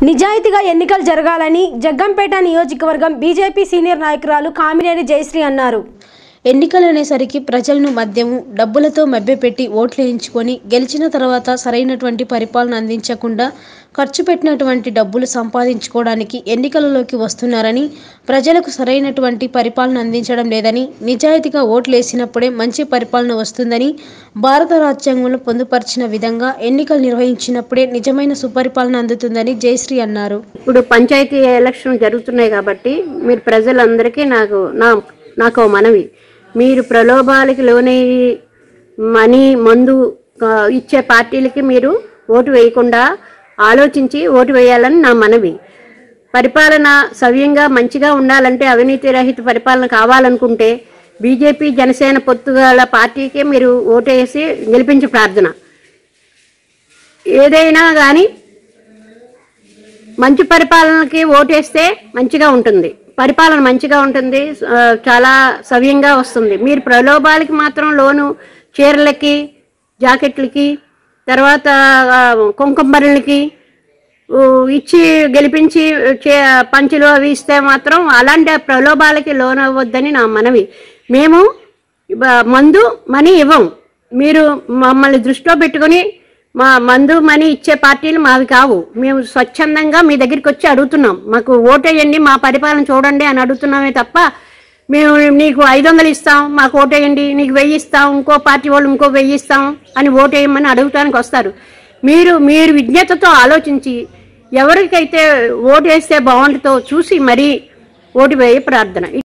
నిజాయితీగా ఎన్నికలు జరగాలని జగ్గంపేట నియోజకవర్గం బీజేపీ సీనియర్ నాయకురాలు కామినేని జయశ్రీ అన్నారు ఎన్నికలనేసరికి ప్రజలను మద్యము డబ్బులతో మభ్యపెట్టి ఓట్లు వేయించుకొని గెలిచిన తర్వాత సరైనటువంటి పరిపాలన అందించకుండా ఖర్చు పెట్టినటువంటి డబ్బులు సంపాదించుకోవడానికి ఎన్నికలలోకి వస్తున్నారని ప్రజలకు సరైనటువంటి పరిపాలన అందించడం లేదని నిజాయితీగా ఓట్లు వేసినప్పుడే మంచి పరిపాలన వస్తుందని భారత రాజ్యాంగంలో పొందుపరిచిన విధంగా ఎన్నికలు నిర్వహించినప్పుడే నిజమైన సుపరిపాలన అందుతుందని జయశ్రీ అన్నారు ఇప్పుడు పంచాయతీ ఎలక్షన్ జరుగుతున్నాయి కాబట్టి మీరు ప్రజలందరికీ నాకు నా నాకు ఓ మనవి మీరు ప్రలోభాలకి లోనయ్యి మనీ మందు ఆ, ఇచ్చే పార్టీలకి మీరు ఓటు వేయకుండా ఆలోచించి ఓటు వేయాలని నా మనవి పరిపాలన సవ్యంగా మంచిగా ఉండాలంటే అవినీతి రహిత పరిపాలన కావాలనుకుంటే బీజేపీ జనసేన పొత్తుగల పార్టీకే మీరు ఓటేసి గెలిపించి ప్రార్థన ఏదైనా కానీ మంచి పరిపాలనకి ఓటేస్తే మంచిగా ఉంటుంది పరిపాలన మంచిగా ఉంటుంది ఆ, చాలా సవ్యంగా వస్తుంది మీరు ప్రలోభాలకి మాత్రం లోను చీరలకి జాకెట్లకి తర్వాత ఆ, కుంకుమ బరులకి ఊ, ఇచ్చి గెలిపించి చే పంచులు అవి ఇస్తే మాత్రం అలాంటి ప్రలోభాలకి లోన్ అవ్వద్దని నా మనవి మేము బ- మందు మనీ ఇవ్వం మీరు మమ్మల్ని దృష్టిలో పెట్టుకొని మా మందు మనీ ఇచ్చే పార్టీలు మావి కావు మేము స్వచ్ఛందంగా మీ దగ్గరికి వచ్చి అడుగుతున్నాం మాకు ఓటేయండి మా పరిపాలన చూడండి అని అడుగుతున్నామే తప్ప మేము నీకు ఐదు వందలు ఇస్తాం మాకు ఓటేయండి నీకు వెయ్యి ఇస్తాం ఇంకో పార్టీ వాళ్ళు ఇంకో వెయ్యి ఇస్తాం అని ఓటేయమని అడుగుతానికి వస్తారు మీరు మీరు విజ్ఞతతో ఆలోచించి ఎవరికైతే ఓటు వేస్తే బాగుంటుందో చూసి మరీ ఓటు వేయ ప్రార్థన